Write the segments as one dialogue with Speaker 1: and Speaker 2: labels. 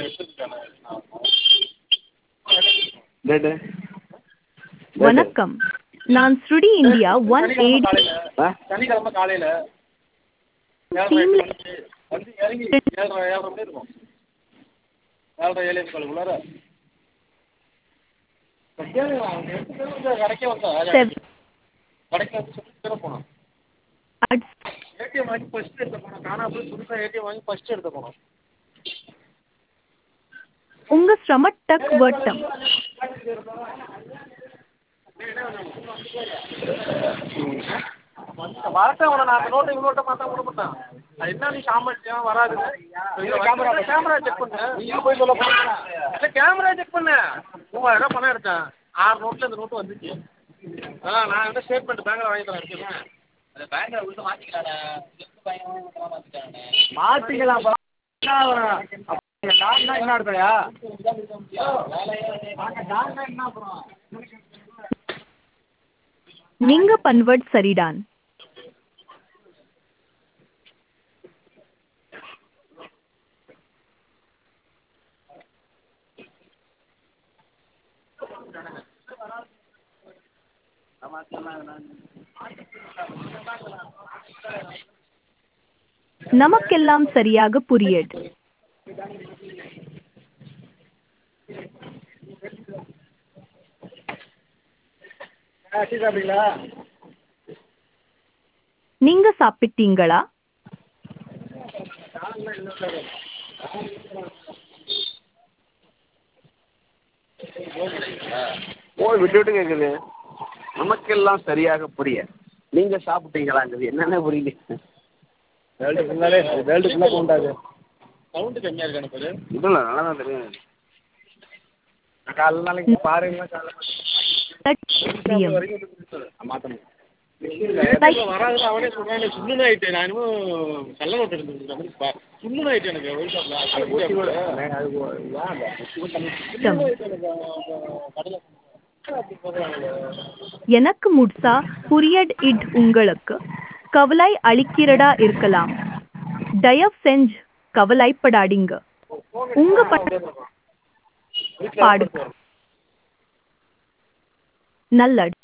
Speaker 1: Date
Speaker 2: வணக்கம் நான் ஸ்ருடி இந்தியா ஒன் எயிட்
Speaker 1: ஆ
Speaker 3: சனிக்கிழமை காலையில்
Speaker 2: டீம்ல
Speaker 3: வந்து இறங்கி ஏழரை ஏழரை மணி இருக்கும் ஏழரை ஏழே முக்காலுக்குள்ளார இப்போ கேளுங்க அவங்க எடுத்து வந்து கடைக்கே வந்தா
Speaker 2: செவ்-
Speaker 3: கடைக்கு வந்து சொல்லி தர போனோம்
Speaker 2: அட்ஸ்
Speaker 3: ஏடிஎம் வாங்கி ஃபஸ்ட்டு எடுத்த போனோம் காணா போய் புதுசாக ஏடிஎம் வாங்கி ஃபஸ்ட்டு எடுத்த போனோம்
Speaker 2: உங்க ஸ்ரமட்டக் வட்டம்
Speaker 3: வரட்டும் அவனை நான் அந்த நோட்டை இவ்வளோட்ட பார்த்தா விட மாட்டான் அது என்ன நீ சாமர்த்தியம் வராது கேமரா கேமரா செக் பண்ணு நீ போய் சொல்ல போனா இல்லை கேமரா செக் பண்ணு மூவாயிரம் ரூபாய் பணம் எடுத்தேன் ஆறு நோட்டில் இந்த நோட்டு வந்துச்சு ஆ நான் வந்து ஸ்டேட்மெண்ட் பேங்கில் வாங்கி தரேன் வச்சுருக்கேன்
Speaker 4: அந்த பேங்க்ல விட்டு மாத்திக்கலாம்டா லெஃப்ட் பையன் மாத்திக்கலாம்டா
Speaker 3: மாற்றிக்கலாம் டாக்னா என்ன எடுத்தையா என்ன அப்புறம்
Speaker 2: நீங்க பன்வட் சரிடான் நமக்கெல்லாம் சரியாக புரியட்
Speaker 3: டீ சாப்பிட்டீங்களா
Speaker 2: நீங்க சாப்பிட்டீங்களா
Speaker 1: ஓ விட்டு விட்டு கேட்குது நமக்கெல்லாம் சரியாக புரிய நீங்கள் சாப்பிட்டீங்களாங்கிறது என்னென்ன புரியல
Speaker 3: வேர்ல்டு ஃபுல்லாவே வேர்ல்டு ஃபுல்லாக கவுண்டாது சவுண்டு கம்மியாக இருக்கு எனக்கு
Speaker 1: இல்லை நல்லா தான் தெரியும்
Speaker 3: காலைல நாளைக்கு பாருங்க காலைல
Speaker 2: பிரியம்.
Speaker 3: மாற்றணும் வராது அவனே சொல்றானே சுண்ணுன்னு ஆயிட்டு நான் இன்னும் கள்ள நோட்டு எடுத்து சுண்ணுன்னு ஆயிட்டு எனக்கு ஒயிட்
Speaker 2: எனக்கு முட்சா புரியட் இட் உங்களுக்கு கவலை அளிக்கிறதா இருக்கலாம் தயவு செஞ்சு கவலைப்படாதீங்க உங்க ப- பாடு நல்லது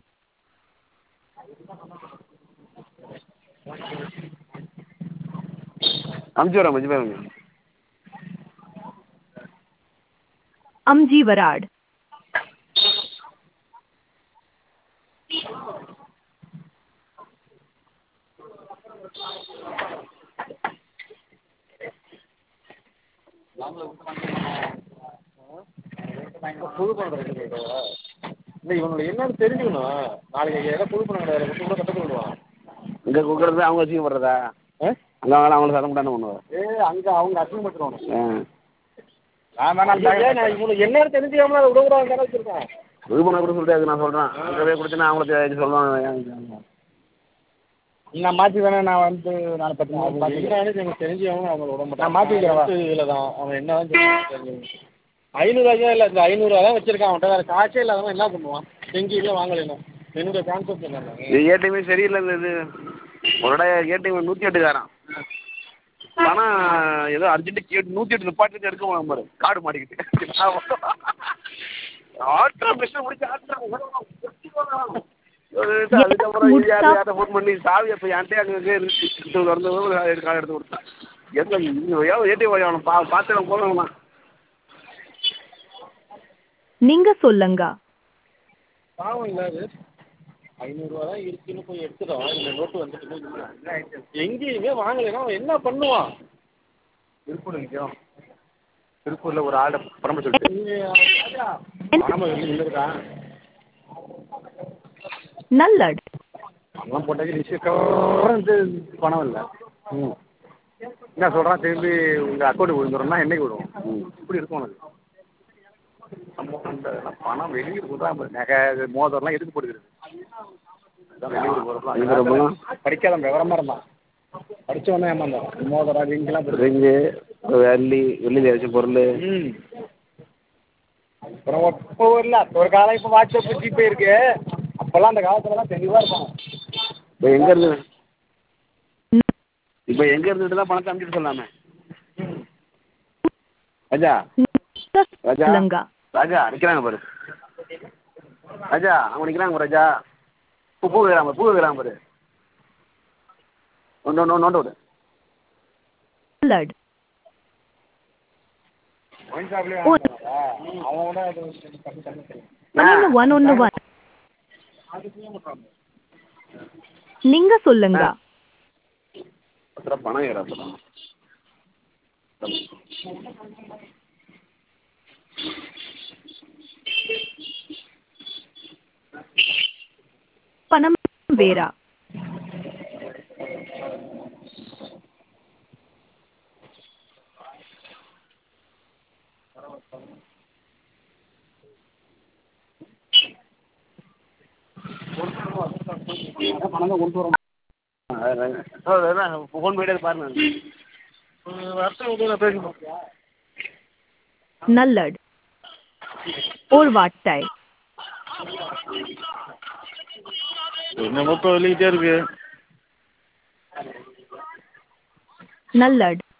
Speaker 1: அமுச்சு வரேன் மஞ்சள் பாருங்க
Speaker 2: அம்ஜி வராட்
Speaker 3: புது பணம் கிடையாது இல்லை இவனோட என்னன்னு தெரிஞ்சுக்கணும் நாளைக்கு ஏதாவது புது பணம் கிடையாது மட்டும் கூட கட்ட விடுவான்
Speaker 1: இங்கே கொடுக்குறது அவங்க வச்சுக்க போடுறதா அங்கே வாங்கலாம் அவங்கள சத்தம் போட்டானே பண்ணுவோம்
Speaker 3: ஏ அங்கே அவங்க அசிங்கம் பட்டுருவானு
Speaker 1: ஆ
Speaker 3: நான் வேணாம் நான் இவனுக்கு என்னன்னு தெரிஞ்சுக்காம அதை விடக்கூடாது தானே வச்சிருக்கேன்
Speaker 1: இது பண்ண கூட சொல்லிட்டு நான் சொல்கிறேன் அங்கே போய் கொடுத்தேன்னா அவங்களுக்கு சொல்லுவாங்க
Speaker 3: நான் மாற்றி வேணா நான் வந்து நான் பத்து நிமிஷம் எனக்கு தெரிஞ்சு அவன் அவங்கள விட மாட்டான் நான் மாற்றி வைக்கிறேன் இதில் தான் அவன் என்ன தான் ஐநூறுவாய்க்கே இல்லை இந்த ஐநூறுவா தான் வச்சிருக்கான் அவன்கிட்ட வேறு காசே இல்லாதவன் என்ன பண்ணுவான் எங்கேயுமே வாங்கலைன்னா என்னுடைய கான்செப்ட் என்ன
Speaker 1: இது ஏடிஎம்மே சரியில்லை இந்த இது ஒரு இடம் ஏடிஎம் நூற்றி எட்டுக்காரன் பணம் ஏதோ அர்ஜென்ட்டு கேட்டு நூற்றி எட்டு நிப்பாட்டி எடுக்க போனான் பாரு கார்டு மாட்டிக்கிட்டு ஆட்டோ மிஷினை முடிச்சு ஆட்டோ அதுக்கப்புறம்
Speaker 2: முடிச்சா-
Speaker 1: யார் யார்ட்ட ஃபோன் பண்ணி சாவி அப்போ என்கிட்ட அங்கே இருந்துச்சு வந்து கார்டு எடுத்து கொடுத்தான் எந்த ஏடிஎம் அவனை பா பார்த்து நான் போகணும்னா
Speaker 2: நீங்க சொல்லுங்க
Speaker 3: பாவம் இல்லை அது ஐநூறுரூவா தான் இருக்குன்னு போய் எடுத்துட்டோம் இந்த நோட்டு வந்துட்டு எங்கேயுமே வாங்கலைன்னா அவன் என்ன பண்ணுவான்
Speaker 1: திருப்பூர் நிற்கும் திருப்பூரில் ஒரு ஆளை பரம சொல்லிட்டு
Speaker 3: பணம் இருக்கான்
Speaker 2: நல்லது
Speaker 3: பணம் போட்டாச்சு ரிசிப்ட் பணம் இல்லை ம் என்ன சொல்கிறான் திரும்பி உங்கள் அக்கௌண்ட் விழுந்துடும்னா என்னைக்கு விடுவோம் ம் இப்படி இருக்கும் உனக்கு அமௌண்ட் பணம் வெளியூர் கொடுத்தா நகை இது மோதிரம்லாம் எதுக்கு போடுகிறது அதான் வெளியூர்
Speaker 1: எங்க
Speaker 3: போகிறப்பலாம்
Speaker 1: போகலாம்?
Speaker 3: படிக்காத விவரமாக இருந்தான் படித்தவொன்னே ஏமாந்தான் மோதிரம் ரிங்கெல்லாம் போட்டு
Speaker 1: ரிங்கு வெள்ளி வெள்ளி ஏதாச்சும் பொருள்
Speaker 3: ம் அப்புறம் இப்போ இல்லை அப்போ ஒரு காலம் இப்போ வாட்ஸ்அப் ஜிபே இருக்கு அப்போல்லாம் அந்த காலத்துலலாம் தெளிவாக இருப்பான்
Speaker 1: இப்போ எங்கே இருந்து இப்போ எங்கே இருந்துட்டு தான் பணத்தை அனுப்பிட்டு சொல்லாமே அஜா ராஜா
Speaker 2: சொல்லுங்க
Speaker 1: ராஜா நிற்கிறாங்க பாரு ராஜா அவங்க நிற்கிறாங்க பாரு ராஜா பூ பூ வைக்கிறாங்க பாரு, பூ வைக்கிறாங்க பாரு நோண்டு நோண்டு நோண்டு விடு
Speaker 2: நல்லது ஒன்னு ஒன் ஒன்னு ஒன் நீங்க சொல்லுங்க
Speaker 1: பத்திரம் பணம் ஏறா பணம்
Speaker 2: பணம் வேறா
Speaker 1: பணம் தான் கொண்டு வரோம் ஃபோன் போயிட்டே பாருங்க
Speaker 3: வருஷம் வந்து நான் பேசணும்
Speaker 2: நல்லது ஒரு வார்த்தை
Speaker 3: என்ன மொத்தம் வெளியிட்டே இருக்கு
Speaker 2: நல்லது